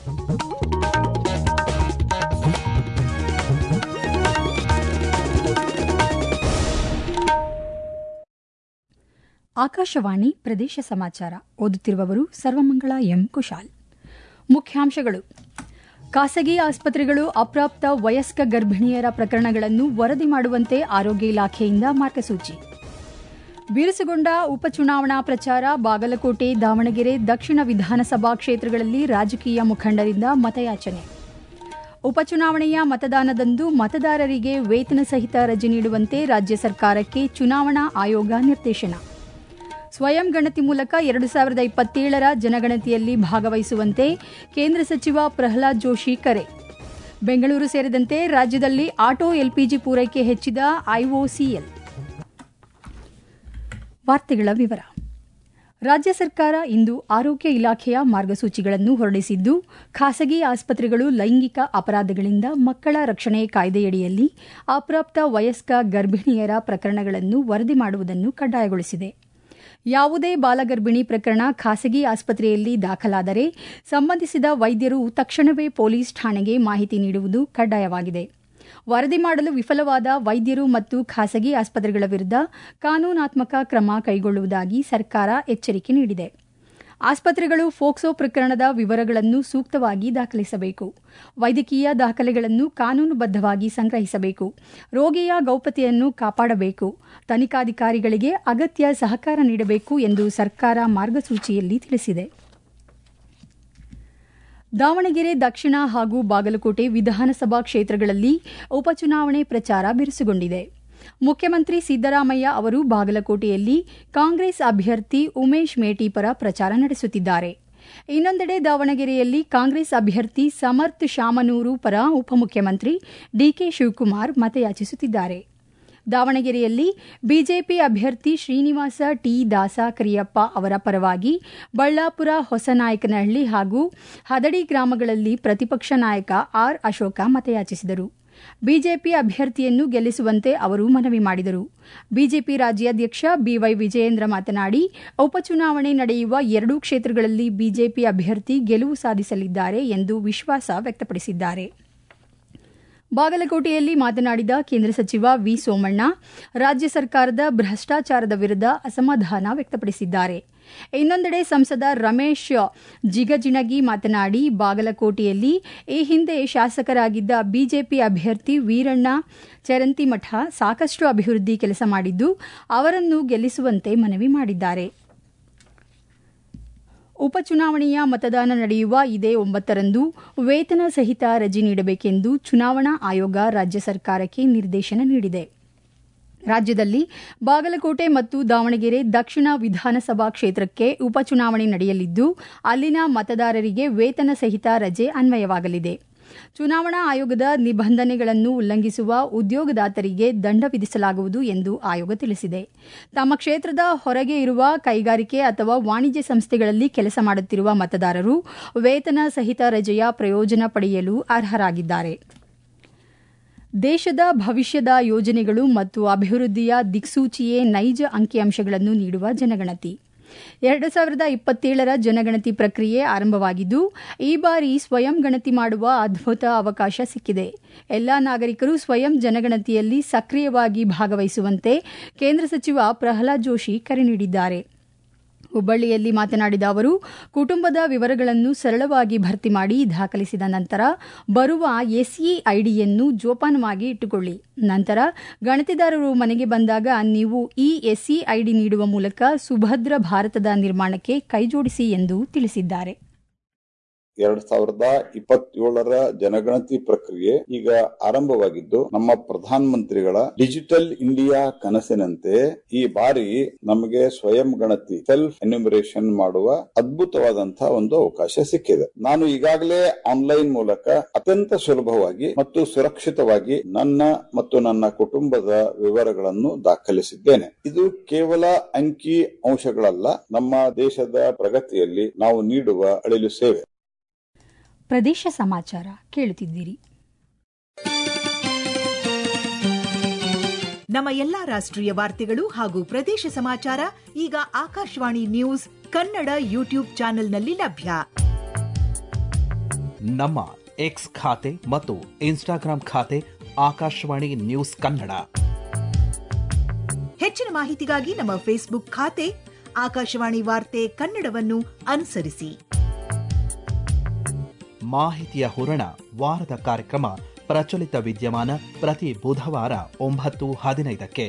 ಆಕಾಶವಾಣಿ ಪ್ರದೇಶ ಸಮಾಚಾರ ಓದುತ್ತಿರುವವರು ಸರ್ವಮಂಗಳ ಎಂ ಕುಶಾಲ್ ಮುಖ್ಯಾಂಶಗಳು ಖಾಸಗಿ ಆಸ್ಪತ್ರೆಗಳು ಅಪ್ರಾಪ್ತ ವಯಸ್ಕ ಗರ್ಭಿಣಿಯರ ಪ್ರಕರಣಗಳನ್ನು ವರದಿ ಮಾಡುವಂತೆ ಆರೋಗ್ಯ ಇಲಾಖೆಯಿಂದ ಮಾರ್ಗಸೂಚಿ ಬಿರುಸುಗೊಂಡ ಉಪಚುನಾವಣಾ ಪ್ರಚಾರ ಬಾಗಲಕೋಟೆ ದಾವಣಗೆರೆ ದಕ್ಷಿಣ ವಿಧಾನಸಭಾ ಕ್ಷೇತ್ರಗಳಲ್ಲಿ ರಾಜಕೀಯ ಮುಖಂಡರಿಂದ ಮತಯಾಚನೆ ಉಪಚುನಾವಣೆಯ ಮತದಾನದಂದು ಮತದಾರರಿಗೆ ವೇತನ ಸಹಿತ ರಜೆ ನೀಡುವಂತೆ ರಾಜ್ಯ ಸರ್ಕಾರಕ್ಕೆ ಚುನಾವಣಾ ಆಯೋಗ ನಿರ್ದೇಶನ ಸ್ವಯಂ ಗಣತಿ ಮೂಲಕ ಎರಡು ಸಾವಿರದ ಇಪ್ಪತ್ತೇಳರ ಜನಗಣತಿಯಲ್ಲಿ ಭಾಗವಹಿಸುವಂತೆ ಕೇಂದ್ರ ಸಚಿವ ಪ್ರಹ್ಲಾದ್ ಜೋಶಿ ಕರೆ ಬೆಂಗಳೂರು ಸೇರಿದಂತೆ ರಾಜ್ಯದಲ್ಲಿ ಆಟೋ ಎಲ್ಪಿಜಿ ಪೂರೈಕೆ ಹೆಚ್ಚಿದ ಐಒಸಿಎಲ್ ವಾರ್ತೆಗಳ ವಿವರ ರಾಜ್ಯ ಸರ್ಕಾರ ಇಂದು ಆರೋಗ್ಯ ಇಲಾಖೆಯ ಮಾರ್ಗಸೂಚಿಗಳನ್ನು ಹೊರಡಿಸಿದ್ದು ಖಾಸಗಿ ಆಸ್ಪತ್ರೆಗಳು ಲೈಂಗಿಕ ಅಪರಾಧಗಳಿಂದ ಮಕ್ಕಳ ರಕ್ಷಣೆ ಕಾಯ್ದೆಯಡಿಯಲ್ಲಿ ಅಪ್ರಾಪ್ತ ವಯಸ್ಕ ಗರ್ಭಿಣಿಯರ ಪ್ರಕರಣಗಳನ್ನು ವರದಿ ಮಾಡುವುದನ್ನು ಕಡ್ಡಾಯಗೊಳಿಸಿದೆ ಯಾವುದೇ ಬಾಲಗರ್ಭಿಣಿ ಪ್ರಕರಣ ಖಾಸಗಿ ಆಸ್ಪತ್ರೆಯಲ್ಲಿ ದಾಖಲಾದರೆ ಸಂಬಂಧಿಸಿದ ವೈದ್ಯರು ತಕ್ಷಣವೇ ಪೊಲೀಸ್ ಠಾಣೆಗೆ ಮಾಹಿತಿ ನೀಡುವುದು ಕಡ್ಡಾಯವಾಗಿದೆ ವರದಿ ಮಾಡಲು ವಿಫಲವಾದ ವೈದ್ಯರು ಮತ್ತು ಖಾಸಗಿ ಆಸ್ಪತ್ರೆಗಳ ವಿರುದ್ಧ ಕಾನೂನಾತ್ಮಕ ಕ್ರಮ ಕೈಗೊಳ್ಳುವುದಾಗಿ ಸರ್ಕಾರ ಎಚ್ಚರಿಕೆ ನೀಡಿದೆ ಆಸ್ಪತ್ರೆಗಳು ಫೋಕ್ಸೋ ಪ್ರಕರಣದ ವಿವರಗಳನ್ನು ಸೂಕ್ತವಾಗಿ ದಾಖಲಿಸಬೇಕು ವೈದ್ಯಕೀಯ ದಾಖಲೆಗಳನ್ನು ಕಾನೂನುಬದ್ಧವಾಗಿ ಸಂಗ್ರಹಿಸಬೇಕು ರೋಗಿಯ ಗೌಪ್ಯತೆಯನ್ನು ಕಾಪಾಡಬೇಕು ತನಿಖಾಧಿಕಾರಿಗಳಿಗೆ ಅಗತ್ಯ ಸಹಕಾರ ನೀಡಬೇಕು ಎಂದು ಸರ್ಕಾರ ಮಾರ್ಗಸೂಚಿಯಲ್ಲಿ ತಿಳಿಸಿದೆ ದಾವಣಗೆರೆ ದಕ್ಷಿಣ ಹಾಗೂ ಬಾಗಲಕೋಟೆ ವಿಧಾನಸಭಾ ಕ್ಷೇತ್ರಗಳಲ್ಲಿ ಉಪಚುನಾವಣೆ ಪ್ರಚಾರ ಬಿರುಸುಗೊಂಡಿದೆ ಮುಖ್ಯಮಂತ್ರಿ ಸಿದ್ದರಾಮಯ್ಯ ಅವರು ಬಾಗಲಕೋಟೆಯಲ್ಲಿ ಕಾಂಗ್ರೆಸ್ ಅಭ್ಯರ್ಥಿ ಉಮೇಶ್ ಮೇಟಿ ಪರ ಪ್ರಚಾರ ನಡೆಸುತ್ತಿದ್ದಾರೆ ಇನ್ನೊಂದೆಡೆ ದಾವಣಗೆರೆಯಲ್ಲಿ ಕಾಂಗ್ರೆಸ್ ಅಭ್ಯರ್ಥಿ ಸಮರ್ಥ್ ಶಾಮನೂರು ಪರ ಉಪಮುಖ್ಯಮಂತ್ರಿ ಡಿಕೆ ಶಿವಕುಮಾರ್ ಮತಯಾಚಿಸುತ್ತಿದ್ದಾರೆ ದಾವಣಗೆರೆಯಲ್ಲಿ ಬಿಜೆಪಿ ಅಭ್ಯರ್ಥಿ ಶ್ರೀನಿವಾಸ ಟಿ ದಾಸ ಕರಿಯಪ್ಪ ಅವರ ಪರವಾಗಿ ಬಳ್ಳಾಪುರ ಹೊಸನಾಯಕನಹಳ್ಳಿ ಹಾಗೂ ಹದಡಿ ಗ್ರಾಮಗಳಲ್ಲಿ ಪ್ರತಿಪಕ್ಷ ನಾಯಕ ಆರ್ ಅಶೋಕ ಮತಯಾಚಿಸಿದರು ಬಿಜೆಪಿ ಅಭ್ಯರ್ಥಿಯನ್ನು ಗೆಲ್ಲಿಸುವಂತೆ ಅವರು ಮನವಿ ಮಾಡಿದರು ಬಿಜೆಪಿ ರಾಜ್ಯಾಧ್ಯಕ್ಷ ಬಿವೈ ವಿಜಯೇಂದ್ರ ಮಾತನಾಡಿ ಉಪಚುನಾವಣೆ ನಡೆಯುವ ಎರಡೂ ಕ್ಷೇತ್ರಗಳಲ್ಲಿ ಬಿಜೆಪಿ ಅಭ್ಯರ್ಥಿ ಗೆಲುವು ಸಾಧಿಸಲಿದ್ದಾರೆ ಎಂದು ವಿಶ್ವಾಸ ವ್ಯಕ್ತಪಡಿಸಿದ್ದಾರೆ ಬಾಗಲಕೋಟೆಯಲ್ಲಿ ಮಾತನಾಡಿದ ಕೇಂದ್ರ ಸಚಿವ ವಿ ಸೋಮಣ್ಣ ರಾಜ್ಯ ಸರ್ಕಾರದ ಭ್ರಷ್ಟಾಚಾರದ ವಿರುದ್ಧ ಅಸಮಾಧಾನ ವ್ಯಕ್ತಪಡಿಸಿದ್ದಾರೆ ಇನ್ನೊಂದೆಡೆ ಸಂಸದ ರಮೇಶ್ ಜಿಗಜಿಣಗಿ ಮಾತನಾಡಿ ಬಾಗಲಕೋಟೆಯಲ್ಲಿ ಈ ಹಿಂದೆ ಶಾಸಕರಾಗಿದ್ದ ಬಿಜೆಪಿ ಅಭ್ಯರ್ಥಿ ವೀರಣ್ಣ ಚರಂತಿಮಠ ಸಾಕಷ್ಟು ಅಭಿವೃದ್ಧಿ ಕೆಲಸ ಮಾಡಿದ್ದು ಅವರನ್ನು ಗೆಲ್ಲಿಸುವಂತೆ ಮನವಿ ಮಾಡಿದ್ದಾರೆ ಉಪಚುನಾವಣೆಯ ಮತದಾನ ನಡೆಯುವ ಇದೇ ಒಂಬತ್ತರಂದು ವೇತನ ಸಹಿತ ರಜೆ ನೀಡಬೇಕೆಂದು ಚುನಾವಣಾ ಆಯೋಗ ರಾಜ್ಯ ಸರ್ಕಾರಕ್ಕೆ ನಿರ್ದೇಶನ ನೀಡಿದೆ ರಾಜ್ಯದಲ್ಲಿ ಬಾಗಲಕೋಟೆ ಮತ್ತು ದಾವಣಗೆರೆ ದಕ್ಷಿಣ ವಿಧಾನಸಭಾ ಕ್ಷೇತ್ರಕ್ಕೆ ಉಪಚುನಾವಣೆ ನಡೆಯಲಿದ್ದು ಅಲ್ಲಿನ ಮತದಾರರಿಗೆ ವೇತನ ಸಹಿತ ರಜೆ ಅನ್ವಯವಾಗಲಿದೆ ಚುನಾವಣಾ ಆಯೋಗದ ನಿಬಂಧನೆಗಳನ್ನು ಉಲ್ಲಂಘಿಸುವ ಉದ್ಯೋಗದಾತರಿಗೆ ದಂಡ ವಿಧಿಸಲಾಗುವುದು ಎಂದು ಆಯೋಗ ತಿಳಿಸಿದೆ ತಮ್ಮ ಕ್ಷೇತ್ರದ ಹೊರಗೆ ಇರುವ ಕೈಗಾರಿಕೆ ಅಥವಾ ವಾಣಿಜ್ಯ ಸಂಸ್ಥೆಗಳಲ್ಲಿ ಕೆಲಸ ಮಾಡುತ್ತಿರುವ ಮತದಾರರು ವೇತನ ಸಹಿತ ರಜೆಯ ಪ್ರಯೋಜನ ಪಡೆಯಲು ಅರ್ಹರಾಗಿದ್ದಾರೆ ದೇಶದ ಭವಿಷ್ಯದ ಯೋಜನೆಗಳು ಮತ್ತು ಅಭಿವೃದ್ಧಿಯ ದಿಕ್ಸೂಚಿಯೇ ನೈಜ ಅಂಕಿಅಂಶಗಳನ್ನು ನೀಡುವ ಜನಗಣತಿ ಎರಡು ಸಾವಿರದ ಇಪ್ಪತ್ತೇಳರ ಜನಗಣತಿ ಪ್ರಕ್ರಿಯೆ ಆರಂಭವಾಗಿದ್ದು ಈ ಬಾರಿ ಸ್ವಯಂ ಗಣತಿ ಮಾಡುವ ಅದ್ಭುತ ಅವಕಾಶ ಸಿಕ್ಕಿದೆ ಎಲ್ಲಾ ನಾಗರಿಕರು ಸ್ವಯಂ ಜನಗಣತಿಯಲ್ಲಿ ಸಕ್ರಿಯವಾಗಿ ಭಾಗವಹಿಸುವಂತೆ ಕೇಂದ್ರ ಸಚಿವ ಪ್ರಹ್ಲಾದ್ ಜೋಶಿ ಕರೆ ನೀಡಿದ್ದಾರೆ ಹುಬ್ಬಳ್ಳಿಯಲ್ಲಿ ಮಾತನಾಡಿದ ಅವರು ಕುಟುಂಬದ ವಿವರಗಳನ್ನು ಸರಳವಾಗಿ ಭರ್ತಿ ಮಾಡಿ ದಾಖಲಿಸಿದ ನಂತರ ಬರುವ ಎಸ್ಇ ಐಡಿಯನ್ನು ಜೋಪಾನವಾಗಿ ಇಟ್ಟುಕೊಳ್ಳಿ ನಂತರ ಗಣತಿದಾರರು ಮನೆಗೆ ಬಂದಾಗ ನೀವು ಈ ಎಸ್ಇ ಐಡಿ ನೀಡುವ ಮೂಲಕ ಸುಭದ್ರ ಭಾರತದ ನಿರ್ಮಾಣಕ್ಕೆ ಕೈಜೋಡಿಸಿ ಎಂದು ತಿಳಿಸಿದ್ದಾರೆ ಎರಡ್ ಸಾವಿರದ ಇಪ್ಪತ್ತೇಳರ ಜನಗಣತಿ ಪ್ರಕ್ರಿಯೆ ಈಗ ಆರಂಭವಾಗಿದ್ದು ನಮ್ಮ ಪ್ರಧಾನ ಮಂತ್ರಿಗಳ ಡಿಜಿಟಲ್ ಇಂಡಿಯಾ ಕನಸಿನಂತೆ ಈ ಬಾರಿ ನಮಗೆ ಸ್ವಯಂ ಗಣತಿ ಸೆಲ್ಫ್ ಎನ್ಯುಮರೇಷನ್ ಮಾಡುವ ಅದ್ಭುತವಾದಂತಹ ಒಂದು ಅವಕಾಶ ಸಿಕ್ಕಿದೆ ನಾನು ಈಗಾಗಲೇ ಆನ್ಲೈನ್ ಮೂಲಕ ಅತ್ಯಂತ ಸುಲಭವಾಗಿ ಮತ್ತು ಸುರಕ್ಷಿತವಾಗಿ ನನ್ನ ಮತ್ತು ನನ್ನ ಕುಟುಂಬದ ವಿವರಗಳನ್ನು ದಾಖಲಿಸಿದ್ದೇನೆ ಇದು ಕೇವಲ ಅಂಕಿ ಅಂಶಗಳಲ್ಲ ನಮ್ಮ ದೇಶದ ಪ್ರಗತಿಯಲ್ಲಿ ನಾವು ನೀಡುವ ಅಳಿಲು ಸೇವೆ ಪ್ರದೇಶ ಸಮಾಚಾರ ಕೇಳುತ್ತಿದ್ದೀರಿ ನಮ್ಮ ಎಲ್ಲಾ ರಾಷ್ಟ್ರೀಯ ವಾರ್ತೆಗಳು ಹಾಗೂ ಪ್ರದೇಶ ಸಮಾಚಾರ ಈಗ ಆಕಾಶವಾಣಿ ನ್ಯೂಸ್ ಕನ್ನಡ ಯೂಟ್ಯೂಬ್ ಚಾನೆಲ್ನಲ್ಲಿ ಲಭ್ಯ ನಮ್ಮ ಎಕ್ಸ್ ಖಾತೆ ಮತ್ತು ಇನ್ಸ್ಟಾಗ್ರಾಂ ಖಾತೆ ಆಕಾಶವಾಣಿ ನ್ಯೂಸ್ ಕನ್ನಡ ಹೆಚ್ಚಿನ ಮಾಹಿತಿಗಾಗಿ ನಮ್ಮ ಫೇಸ್ಬುಕ್ ಖಾತೆ ಆಕಾಶವಾಣಿ ವಾರ್ತೆ ಕನ್ನಡವನ್ನು ಅನುಸರಿಸಿ ಮಾಹಿತಿಯ ಹೂರಣ ವಾರದ ಕಾರ್ಯಕ್ರಮ ಪ್ರಚಲಿತ ವಿದ್ಯಮಾನ ಪ್ರತಿ ಬುಧವಾರ ಒಂಬತ್ತು ಹದಿನೈದಕ್ಕೆ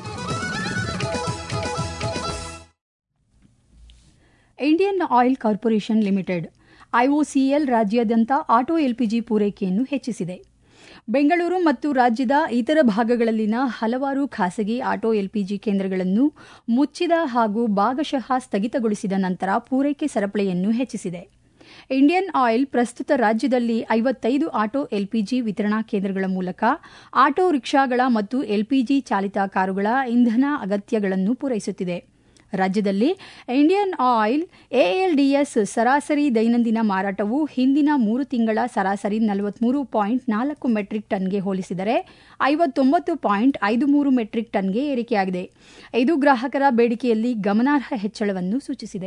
Indian oil corporation limited IOCL ರಾಜ್ಯಾದ್ಯಂತ ಆಟೋ ಎಲ್ಪಿಜಿ ಪೂರೈಕೆಯನ್ನು ಹೆಚ್ಚಿಸಿದೆ ಬೆಂಗಳೂರು ಮತ್ತು ರಾಜ್ಯದ ಇತರ ಭಾಗಗಳಲ್ಲಿನ ಹಲವಾರು ಖಾಸಗಿ ಆಟೋ ಎಲ್ಪಿಜಿ ಕೇಂದ್ರಗಳನ್ನು ಮುಚ್ಚಿದ ಹಾಗೂ ಭಾಗಶಃ ಸ್ಥಗಿತಗೊಳಿಸಿದ ನಂತರ ಪೂರೈಕೆ ಸರಪಳಿಯನ್ನು ಹೆಚ್ಚಿಸಿದೆ ಇಂಡಿಯನ್ ಆಯಿಲ್ ಪ್ರಸ್ತುತ ರಾಜ್ಯದಲ್ಲಿ ಐವತ್ತೈದು ಆಟೋ ಎಲ್ಪಿಜಿ ವಿತರಣಾ ಕೇಂದ್ರಗಳ ಮೂಲಕ ಆಟೋ ರಿಕ್ಷಾಗಳ ಮತ್ತು ಎಲ್ಪಿಜಿ ಚಾಲಿತ ಕಾರುಗಳ ಇಂಧನ ಅಗತ್ಯಗಳನ್ನು ಪೂರೈಸುತ್ತಿದೆ ರಾಜ್ಯದಲ್ಲಿ ಇಂಡಿಯನ್ ಆಯಿಲ್ ಎಎಲ್ಡಿಎಸ್ ಸರಾಸರಿ ದೈನಂದಿನ ಮಾರಾಟವು ಹಿಂದಿನ ಮೂರು ತಿಂಗಳ ಸರಾಸರಿ ನಲವತ್ಮೂರು ಪಾಯಿಂಟ್ ನಾಲ್ಕು ಮೆಟ್ರಿಕ್ ಟನ್ಗೆ ಹೋಲಿಸಿದರೆ ಐವತ್ತೊಂಬತ್ತು ಪಾಯಿಂಟ್ ಐದು ಮೂರು ಮೆಟ್ರಿಕ್ ಟನ್ಗೆ ಏರಿಕೆಯಾಗಿದೆ ಇದು ಗ್ರಾಹಕರ ಬೇಡಿಕೆಯಲ್ಲಿ ಗಮನಾರ್ಹ ಹೆಚ್ಚಳವನ್ನು ಸೂಚಿಸಿದೆ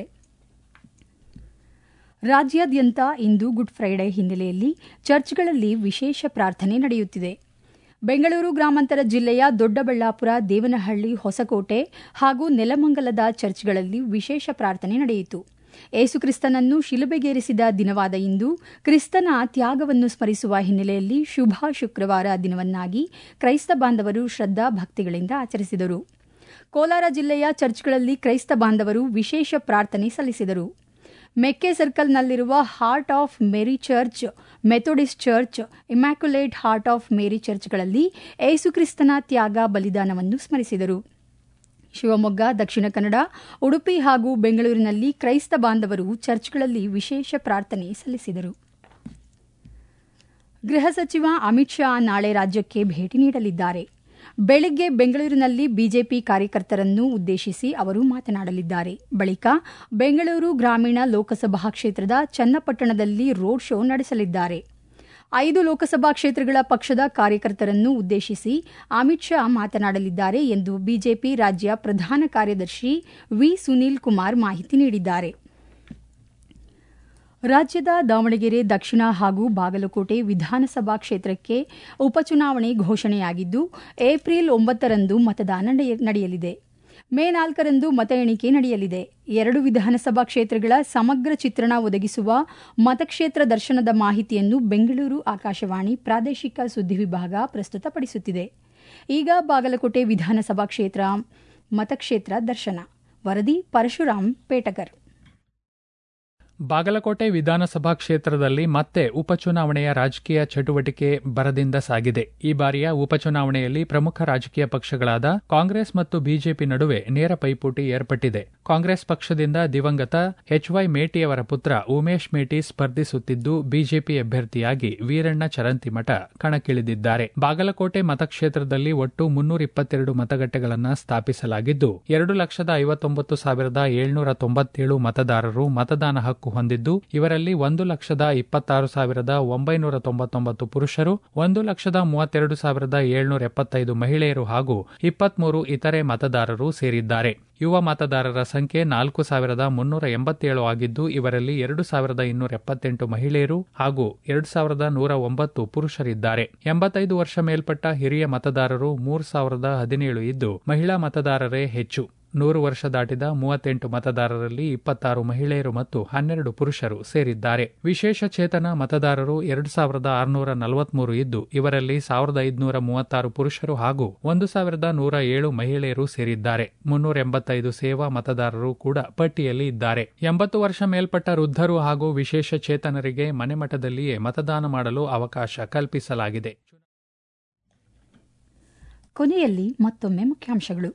ರಾಜ್ಯಾದ್ಯಂತ ಇಂದು ಗುಡ್ ಫ್ರೈಡೆ ಹಿನ್ನೆಲೆಯಲ್ಲಿ ಚರ್ಚ್ಗಳಲ್ಲಿ ವಿಶೇಷ ಪ್ರಾರ್ಥನೆ ನಡೆಯುತ್ತಿದೆ ಬೆಂಗಳೂರು ಗ್ರಾಮಾಂತರ ಜಿಲ್ಲೆಯ ದೊಡ್ಡಬಳ್ಳಾಪುರ ದೇವನಹಳ್ಳಿ ಹೊಸಕೋಟೆ ಹಾಗೂ ನೆಲಮಂಗಲದ ಚರ್ಚ್ಗಳಲ್ಲಿ ವಿಶೇಷ ಪ್ರಾರ್ಥನೆ ನಡೆಯಿತು ಏಸುಕ್ರಿಸ್ತನನ್ನು ಶಿಲುಬೆಗೇರಿಸಿದ ದಿನವಾದ ಇಂದು ಕ್ರಿಸ್ತನ ತ್ಯಾಗವನ್ನು ಸ್ಮರಿಸುವ ಹಿನ್ನೆಲೆಯಲ್ಲಿ ಶುಭ ಶುಕ್ರವಾರ ದಿನವನ್ನಾಗಿ ಕ್ರೈಸ್ತ ಬಾಂಧವರು ಶ್ರದ್ದಾ ಭಕ್ತಿಗಳಿಂದ ಆಚರಿಸಿದರು ಕೋಲಾರ ಜಿಲ್ಲೆಯ ಚರ್ಚ್ಗಳಲ್ಲಿ ಕ್ರೈಸ್ತ ಬಾಂಧವರು ವಿಶೇಷ ಪ್ರಾರ್ಥನೆ ಸಲ್ಲಿಸಿದರು ಮೆಕ್ಕೆ ಸರ್ಕಲ್ನಲ್ಲಿರುವ heart of Mary church Methodist church immaculate heart of Mary ಚರ್ಚ್ಗಳಲ್ಲಿ ಏಸುಕ್ರಿಸ್ತನ ತ್ಯಾಗ ಬಲಿದಾನವನ್ನು ಸ್ಮರಿಸಿದರು ಶಿವಮೊಗ್ಗ ದಕ್ಷಿಣ ಕನ್ನಡ ಉಡುಪಿ ಹಾಗೂ ಬೆಂಗಳೂರಿನಲ್ಲಿ ಕ್ರೈಸ್ತ ಬಾಂಧವರು ಚರ್ಚ್ಗಳಲ್ಲಿ ವಿಶೇಷ ಪ್ರಾರ್ಥನೆ ಸಲ್ಲಿಸಿದರು ಗೃಹ ಸಚಿವ ಅಮಿತ್ ಶಾ ನಾಳೆ ರಾಜ್ಯಕ್ಕೆ ಭೇಟಿ ನೀಡಲಿದ್ದಾರೆ ಬೆಳಗ್ಗೆ ಬೆಂಗಳೂರಿನಲ್ಲಿ ಬಿಜೆಪಿ ಕಾರ್ಯಕರ್ತರನ್ನು ಉದ್ದೇಶಿಸಿ ಅವರು ಮಾತನಾಡಲಿದ್ದಾರೆ ಬಳಿಕ ಬೆಂಗಳೂರು ಗ್ರಾಮೀಣ ಲೋಕಸಭಾ ಕ್ಷೇತ್ರದ ಚನ್ನಪಟ್ಟಣದಲ್ಲಿ ರೋಡ್ ಶೋ ನಡೆಸಲಿದ್ದಾರೆ ಐದು ಲೋಕಸಭಾ ಕ್ಷೇತ್ರಗಳ ಪಕ್ಷದ ಕಾರ್ಯಕರ್ತರನ್ನು ಉದ್ದೇಶಿಸಿ ಅಮಿತ್ ಶಾ ಮಾತನಾಡಲಿದ್ದಾರೆ ಎಂದು ಬಿಜೆಪಿ ರಾಜ್ಯ ಪ್ರಧಾನ ಕಾರ್ಯದರ್ಶಿ ವಿ ಸುನೀಲ್ ಕುಮಾರ್ ಮಾಹಿತಿ ನೀಡಿದ್ದಾರೆ ರಾಜ್ಯದ ದಾವಣಗೆರೆ ದಕ್ಷಿಣ ಹಾಗೂ ಬಾಗಲಕೋಟೆ ವಿಧಾನಸಭಾ ಕ್ಷೇತ್ರಕ್ಕೆ ಉಪಚುನಾವಣೆ ಘೋಷಣೆಯಾಗಿದ್ದು ಏಪ್ರಿಲ್ ಒಂಬತ್ತರಂದು ಮತದಾನ ನಡೆಯಲಿದೆ ಮೇ ನಾಲ್ಕರಂದು ಮತ ಎಣಿಕೆ ನಡೆಯಲಿದೆ ಎರಡು ವಿಧಾನಸಭಾ ಕ್ಷೇತ್ರಗಳ ಸಮಗ್ರ ಚಿತ್ರಣ ಒದಗಿಸುವ ಮತಕ್ಷೇತ್ರ ದರ್ಶನದ ಮಾಹಿತಿಯನ್ನು ಬೆಂಗಳೂರು ಆಕಾಶವಾಣಿ ಪ್ರಾದೇಶಿಕ ಸುದ್ದಿ ವಿಭಾಗ ಪ್ರಸ್ತುತಪಡಿಸುತ್ತಿದೆ ಈಗ ಬಾಗಲಕೋಟೆ ವಿಧಾನಸಭಾ ಕ್ಷೇತ್ರ ಮತಕ್ಷೇತ್ರ ದರ್ಶನ ವರದಿ ಪರಶುರಾಮ್ ಪೇಟಕರ್ ಬಾಗಲಕೋಟೆ ವಿಧಾನಸಭಾ ಕ್ಷೇತ್ರದಲ್ಲಿ ಮತ್ತೆ ಉಪಚುನಾವಣೆಯ ರಾಜಕೀಯ ಚಟುವಟಿಕೆ ಬರದಿಂದ ಸಾಗಿದೆ ಈ ಬಾರಿಯ ಉಪಚುನಾವಣೆಯಲ್ಲಿ ಪ್ರಮುಖ ರಾಜಕೀಯ ಪಕ್ಷಗಳಾದ ಕಾಂಗ್ರೆಸ್ ಮತ್ತು ಬಿಜೆಪಿ ನಡುವೆ ನೇರ ಪೈಪೋಟಿ ಏರ್ಪಟ್ಟಿದೆ ಕಾಂಗ್ರೆಸ್ ಪಕ್ಷದಿಂದ ದಿವಂಗತ ಎಚ್ವೈ ಮೇಟಿಯವರ ಪುತ್ರ ಉಮೇಶ್ ಮೇಟಿ ಸ್ಪರ್ಧಿಸುತ್ತಿದ್ದು ಬಿಜೆಪಿ ಅಭ್ಯರ್ಥಿಯಾಗಿ ವೀರಣ್ಣ ಚರಂತಿಮಠ ಕಣಕ್ಕಿಳಿದಿದ್ದಾರೆ ಬಾಗಲಕೋಟೆ ಮತಕ್ಷೇತ್ರದಲ್ಲಿ ಒಟ್ಟು ಮುನ್ನೂರ ಇಪ್ಪತ್ತೆರಡು ಮತಗಟ್ಟೆಗಳನ್ನು ಸ್ಥಾಪಿಸಲಾಗಿದ್ದು ಎರಡು ಲಕ್ಷದ ಐವತ್ತೊಂಬತ್ತು ಸಾವಿರದ ಏಳ್ನೂರ ತೊಂಬತ್ತೇಳು ಮತದಾರರು ಮತದಾನ ಹಕ್ಕು ಹೊಂದಿದ್ದು ಇವರಲ್ಲಿ ಒಂದು ಲಕ್ಷದ ಇಪ್ಪತ್ತಾರು ಸಾವಿರದ ಒಂಬೈನೂರ ತೊಂಬತ್ತೊಂಬತ್ತು ಪುರುಷರು ಒಂದು ಲಕ್ಷದ ಮೂವತ್ತೆರಡು ಸಾವಿರದ ಏಳ್ನೂರ ಎಪ್ಪತ್ತೈದು ಮಹಿಳೆಯರು ಹಾಗೂ ಇಪ್ಪತ್ಮೂರು ಇತರೆ ಮತದಾರರು ಸೇರಿದ್ದಾರೆ ಯುವ ಮತದಾರರ ಸಂಖ್ಯೆ ನಾಲ್ಕು ಸಾವಿರದ ಮುನ್ನೂರ ಎಂಬತ್ತೇಳು ಆಗಿದ್ದು ಇವರಲ್ಲಿ ಎರಡು ಸಾವಿರದ ಇನ್ನೂರ ಎಪ್ಪತ್ತೆಂಟು ಮಹಿಳೆಯರು ಹಾಗೂ ಎರಡು ಸಾವಿರದ ನೂರ ಒಂಬತ್ತು ಪುರುಷರಿದ್ದಾರೆ ಎಂಬತ್ತೈದು ವರ್ಷ ಮೇಲ್ಪಟ್ಟ ಹಿರಿಯ ಮತದಾರರು ಮೂರು ಸಾವಿರದ ಹದಿನೇಳು ಇದ್ದು ಮಹಿಳಾ ಮತದಾರರೇ ಹೆಚ್ಚು ನೂರು ವರ್ಷ ದಾಟಿದ ಮೂವತ್ತೆಂಟು ಮತದಾರರಲ್ಲಿ ಇಪ್ಪತ್ತಾರು ಮಹಿಳೆಯರು ಮತ್ತು ಹನ್ನೆರಡು ಪುರುಷರು ಸೇರಿದ್ದಾರೆ ವಿಶೇಷ ಚೇತನ ಮತದಾರರು ಎರಡು ಸಾವಿರದ ಆರುನೂರ ನಲವತ್ಮೂರು ಇದ್ದು ಇವರಲ್ಲಿ ಸಾವಿರದ ಐದುನೂರ ಮೂವತ್ತಾರು ಪುರುಷರು ಹಾಗೂ ಒಂದು ಸಾವಿರದ ನೂರ ಏಳು ಮಹಿಳೆಯರು ಸೇರಿದ್ದಾರೆ ಮುನ್ನೂರ ಎಂಬತ್ತೈದು ಸೇವಾ ಮತದಾರರು ಕೂಡ ಪಟ್ಟಿಯಲ್ಲಿ ಇದ್ದಾರೆ ಎಂಬತ್ತು ವರ್ಷ ಮೇಲ್ಪಟ್ಟ ವೃದ್ಧರು ಹಾಗೂ ವಿಶೇಷ ಚೇತನರಿಗೆ ಮನೆಮಠದಲ್ಲಿಯೇ ಮತದಾನ ಮಾಡಲು ಅವಕಾಶ ಕಲ್ಪಿಸಲಾಗಿದೆ ಕೊನೆಯಲ್ಲಿ ಮತ್ತೊಮ್ಮೆ ಮುಖ್ಯಾಂಶಗಳು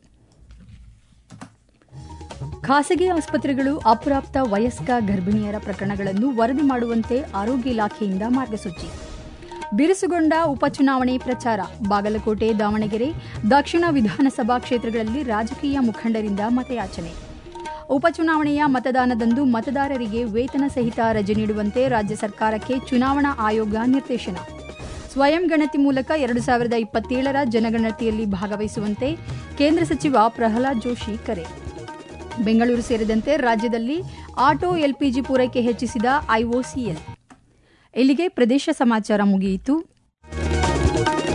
ಖಾಸಗಿ ಆಸ್ಪತ್ರೆಗಳು ಅಪ್ರಾಪ್ತ ವಯಸ್ಕ ಗರ್ಭಿಣಿಯರ ಪ್ರಕರಣಗಳನ್ನು ವರದಿ ಮಾಡುವಂತೆ ಆರೋಗ್ಯ ಇಲಾಖೆಯಿಂದ ಮಾರ್ಗಸೂಚಿ ಬಿರುಸುಗೊಂಡ ಉಪಚುನಾವಣೆ ಪ್ರಚಾರ ಬಾಗಲಕೋಟೆ ದಾವಣಗೆರೆ ದಕ್ಷಿಣ ವಿಧಾನಸಭಾ ಕ್ಷೇತ್ರಗಳಲ್ಲಿ ರಾಜಕೀಯ ಮುಖಂಡರಿಂದ ಮತಯಾಚನೆ ಉಪಚುನಾವಣೆಯ ಮತದಾನದಂದು ಮತದಾರರಿಗೆ ವೇತನ ಸಹಿತ ರಜೆ ನೀಡುವಂತೆ ರಾಜ್ಯ ಸರ್ಕಾರಕ್ಕೆ ಚುನಾವಣಾ ಆಯೋಗ ನಿರ್ದೇಶನ ಸ್ವಯಂ ಗಣತಿ ಮೂಲಕ ಎರಡು ಸಾವಿರದ ಇಪ್ಪತ್ತೇಳರ ಜನಗಣತಿಯಲ್ಲಿ ಭಾಗವಹಿಸುವಂತೆ ಕೇಂದ್ರ ಸಚಿವ ಪ್ರಹ್ಲಾದ್ ಜೋಶಿ ಕರೆ ಬೆಂಗಳೂರು ಸೇರಿದಂತೆ ರಾಜ್ಯದಲ್ಲಿ ಆಟೋ ಎಲ್ಪಿಜಿ ಪೂರೈಕೆ ಹೆಚ್ಚಿಸಿದ ಐಒಸಿಎಲ್ ಇಲ್ಲಿಗೆ ಪ್ರದೇಶ ಸಮಾಚಾರ ಮುಗಿಯಿತು